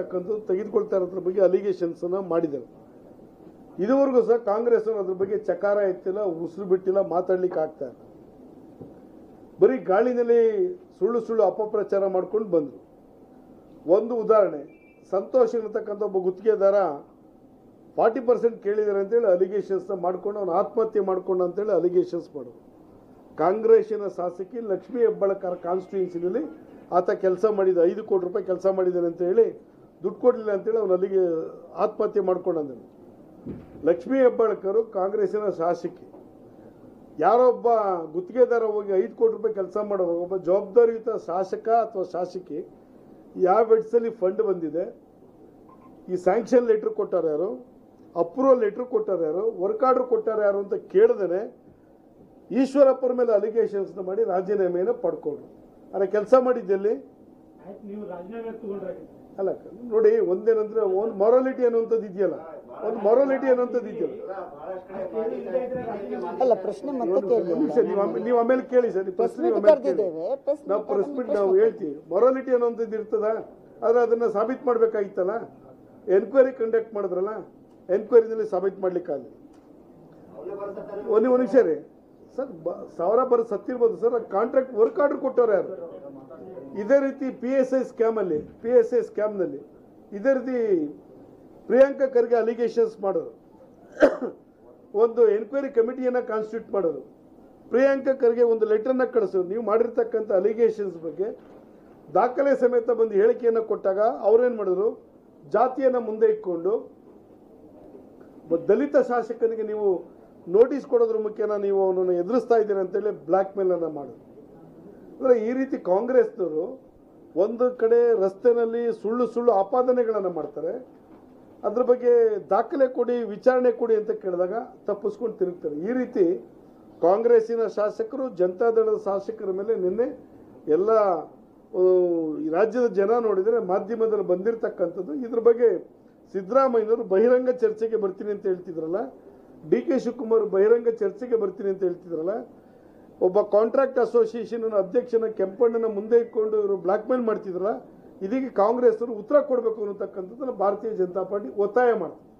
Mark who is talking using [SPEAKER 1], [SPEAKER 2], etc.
[SPEAKER 1] ಅಂತಕ್ಕಂಥದ್ದು ತೆಗೆದುಕೊಳ್ತಾ ಇರೋದ್ರ ಬಗ್ಗೆ ಅಲಿಗೇಷನ್ಸ್ ಅನ್ನ ಮಾಡಿದ್ದಾರೆ ಇದುವರೆಗೂ ಸಹ ಕಾಂಗ್ರೆಸ್ ಅವರು ಅದ್ರ ಬಗ್ಗೆ ಚಕಾರ ಎತ್ತಿಲ್ಲ ಉಸಿರು ಬಿಟ್ಟಿಲ್ಲ ಮಾತಾಡ್ಲಿಕ್ಕೆ ಆಗ್ತಾ ಇಲ್ಲ ಬರೀ ಗಾಳಿನಲ್ಲಿ ಸುಳ್ಳು ಸುಳ್ಳು ಅಪಪ್ರಚಾರ ಮಾಡ್ಕೊಂಡು ಬಂದರು ಒಂದು ಉದಾಹರಣೆ ಸಂತೋಷ್ ಇರತಕ್ಕಂಥ ಒಬ್ಬ ಗುತ್ತಿಗೆದಾರ ಫಾರ್ಟಿ ಪರ್ಸೆಂಟ್ ಕೇಳಿದ್ದಾರೆ ಅಂತೇಳಿ ಅಲಿಗೇಷನ್ಸ್ನ ಮಾಡ್ಕೊಂಡು ಅವನು ಆತ್ಮಹತ್ಯೆ ಮಾಡ್ಕೊಂಡು ಅಂತೇಳಿ ಅಲಿಗೇಷನ್ಸ್ ಮಾಡೋದು ಕಾಂಗ್ರೆಸ್ಸಿನ ಶಾಸಕಿ ಲಕ್ಷ್ಮೀ ಹೆಬ್ಬಾಳ್ಕರ್ ಕಾನ್ಸ್ಟಿಟ್ಯೂನ್ಸಿನಲ್ಲಿ ಆತ ಕೆಲಸ ಮಾಡಿದ ಐದು ಕೋಟಿ ರೂಪಾಯಿ ಕೆಲಸ ಮಾಡಿದ್ದಾನೆ ಅಂತ ಹೇಳಿ ದುಡ್ಡು ಕೊಡಲಿಲ್ಲ ಅಂತೇಳಿ ಅವನು ಅಲ್ಲಿಗೆ ಆತ್ಮಹತ್ಯೆ ಮಾಡ್ಕೊಂಡಂದನು ಲಕ್ಷ್ಮೀ ಹೆಬ್ಬಾಳ್ಕರು ಕಾಂಗ್ರೆಸ್ಸಿನ ಶಾಸಕಿ ಯಾರೊಬ್ಬ ಗುತ್ತಿಗೆದಾರ ಹೋಗಿ ಐದು ಕೋಟಿ ರೂಪಾಯಿ ಕೆಲಸ ಮಾಡುವಾಗ ಒಬ್ಬ ಜವಾಬ್ದಾರಿಯುತ ಶಾಸಕ ಅಥವಾ ಶಾಸಕಿ ಯಾವ ವೆಡ್ಸಲ್ಲಿ ಫಂಡ್ ಬಂದಿದೆ ಈ ಸ್ಯಾಂಕ್ಷನ್ ಲೆಟ್ರ್ ಕೊಟ್ಟಾರ ಯಾರು ಅಪ್ರೂವಲ್ ಲೆಟ್ರ್ ಕೊಟ್ಟಾರ ಯಾರು ವರ್ಕ್ ಆರ್ಡರ್ ಕೊಟ್ಟಾರ ಯಾರು ಅಂತ ಕೇಳ್ದೇನೆ ಈಶ್ವರಪ್ಪರ ಮೇಲೆ ಅಲಿಗೇಷನ್ಸ್ ಮಾಡಿ ರಾಜೀನಾಮೆಯನ್ನು ಪಡ್ಕೊಂಡ್ರು ಆದರೆ ಕೆಲಸ ಮಾಡಿದ್ದೆಲ್ಲಿ
[SPEAKER 2] ಆಯ್ತು ನೀವು ರಾಜೀನಾಮೆ ತಗೊಂಡ್ರೆ
[SPEAKER 1] ಅಲ್ಲ ನೋಡಿ ಒಂದೇನಂದ್ರೆ ಒಂದು ಮೊರಾಲಿಟಿ ಅನ್ನುವಂಥದ್ದು ಇದೆಯಲ್ಲ ಒಂದು ಮೊರಾಲಿಟಿ ಅನ್ನುವಂಥದ್ದು ಇದೆಯಲ್ಲ
[SPEAKER 3] ಅಲ್ಲ ಪ್ರಶ್ನೆ ಮತ್ತೆ
[SPEAKER 1] ಒಂದು
[SPEAKER 3] ಕೇಳಿ
[SPEAKER 1] ನಿಮಿಷ ನೀವು ಆಮೇಲೆ- ನೀವು ಆಮೇಲೆ ಕೇಳಿ ಸರ್ ನೀವು
[SPEAKER 3] ಪ್ರೆಸ್
[SPEAKER 1] ಪ್ರಶ್ನೆ ನೀವು
[SPEAKER 3] ಮೀಟ್
[SPEAKER 1] ಆಮೇಲೆ ಕೇಳಿ.
[SPEAKER 3] ಕರೆದಿದ್ದೇವೆ ಪ್ರೆಸ್
[SPEAKER 1] ನಾವು ಪ್ರೆಸ್ ಮೀಟ್ ನಾವು ಹೇಳ್ತೀವಿ ಮೊರಾಲಿಟಿ ಅನ್ನೋಂಥದ್ದು ಇರ್ತದ ಆದ್ರೆ ಅದನ್ನ ಸಾಬೀತು ಮಾಡ್ಬೇಕಾಗಿತ್ತಲ್ಲ ಎನ್ಕ್ವೈರಿ ಕಂಡಕ್ಟ್ ಮಾಡಿದ್ರಲ್ಲ ಎನ್ಕ್ವೈರಿನಲ್ಲಿ ಸಾಬೀತು ಮಾಡ್ಲಿಕ್ಕಾಗಲಿ ಒಂದು ಒಂದು ನಿಮಿಷ ರೀ ಸರ್ ಬ- ಸಾವಿರ ಬರ ಸತ್ತಿರ್ಬೋದು ಸರ್ ಕಾಂಟ್ರಾಕ್ಟ್ ವರ್ಕ್ ಆರ್ಡರ್ ಕೊಟ್ಟವ್ರು ಯಾರು ಇದೇ ರೀತಿ ಪಿ ಎಸ್ ಐ ಸ್ಕ್ಯಾಮ್ ಅಲ್ಲಿ ಪಿ ಎಸ್ ಐ ಸ್ಕ್ಯಾಮ್ ನಲ್ಲಿ ಇದೇ ರೀತಿ ಪ್ರಿಯಾಂಕಾ ಖರ್ಗೆ ಅಲಿಗೇಷನ್ಸ್ ಮಾಡೋರು ಒಂದು ಎನ್ಕ್ವೈರಿ ಕಮಿಟಿಯನ್ನ ಕಾನ್ಸ್ಟಿಟ್ಯೂಟ್ ಮಾಡೋದು ಪ್ರಿಯಾಂಕಾ ಖರ್ಗೆ ಒಂದು ಲೆಟರ್ನ ಕಳಿಸೋದು ನೀವು ಮಾಡಿರ್ತಕ್ಕಂಥ ಅಲಿಗೇಷನ್ಸ್ ಬಗ್ಗೆ ದಾಖಲೆ ಸಮೇತ ಬಂದು ಹೇಳಿಕೆಯನ್ನು ಕೊಟ್ಟಾಗ ಅವ್ರೇನ್ ಮಾಡಿದ್ರು ಜಾತಿಯನ್ನ ಮುಂದೆ ಇಟ್ಕೊಂಡು ಒಬ್ಬ ದಲಿತ ಶಾಸಕನಿಗೆ ನೀವು ನೋಟಿಸ್ ಕೊಡೋದ್ರ ಮುಖ್ಯನ ನೀವು ಅವನನ್ನು ಎದುರಿಸ್ತಾ ಇದ್ದೀರಿ ಅಂತೇಳಿ ಬ್ಲ್ಯಾಕ್ ಮೇಲ್ ಅನ್ನ ಮಾಡೋದು ಅಂದ್ರೆ ಈ ರೀತಿ ಕಾಂಗ್ರೆಸ್ನವರು ಒಂದು ಕಡೆ ರಸ್ತೆನಲ್ಲಿ ಸುಳ್ಳು ಸುಳ್ಳು ಆಪಾದನೆಗಳನ್ನು ಮಾಡ್ತಾರೆ ಅದ್ರ ಬಗ್ಗೆ ದಾಖಲೆ ಕೊಡಿ ವಿಚಾರಣೆ ಕೊಡಿ ಅಂತ ಕೇಳಿದಾಗ ತಪ್ಪಿಸ್ಕೊಂಡು ತಿರುಗ್ತಾರೆ ಈ ರೀತಿ ಕಾಂಗ್ರೆಸ್ಸಿನ ಶಾಸಕರು ಜನತಾದಳದ ಶಾಸಕರ ಮೇಲೆ ನಿನ್ನೆ ಎಲ್ಲ ಆ, ಈ ರಾಜ್ಯದ ಜನ ನೋಡಿದರೆ ಮಾಧ್ಯಮದಲ್ಲಿ ಬಂದಿರತಕ್ಕಂಥದ್ದು ಇದ್ರ ಬಗ್ಗೆ ಸಿದ್ದರಾಮಯ್ಯನವರು ಬಹಿರಂಗ ಚರ್ಚೆಗೆ ಬರ್ತೀನಿ ಅಂತ ಹೇಳ್ತಿದ್ರಲ್ಲ ಡಿ ಕೆ ಶಿವಕುಮಾರ್ ಬಹಿರಂಗ ಚರ್ಚೆಗೆ ಬರ್ತೀನಿ ಅಂತ ಹೇಳ್ತಿದ್ರಲ್ಲ ಒಬ್ಬ ಕಾಂಟ್ರಾಕ್ಟ್ ಅಸೋಸಿಯೇಷನ್ ಅಧ್ಯಕ್ಷನ ಕೆಂಪಣ್ಣನ ಮುಂದೆ ಇಟ್ಕೊಂಡು ಇವರು ಬ್ಲಾಕ್ ಮೇಲ್ ಮಾಡ್ತಿದ್ರಲ್ಲ ಇದೀಗ ಕಾಂಗ್ರೆಸ್ ಅವರು ಉತ್ತರ ಕೊಡಬೇಕು ಅನ್ನತಕ್ಕಂಥದ್ದನ್ನ ಭಾರತೀಯ ಜನತಾ ಪಾರ್ಟಿ ಒತ್ತಾಯ ಮಾಡ್ತಾರೆ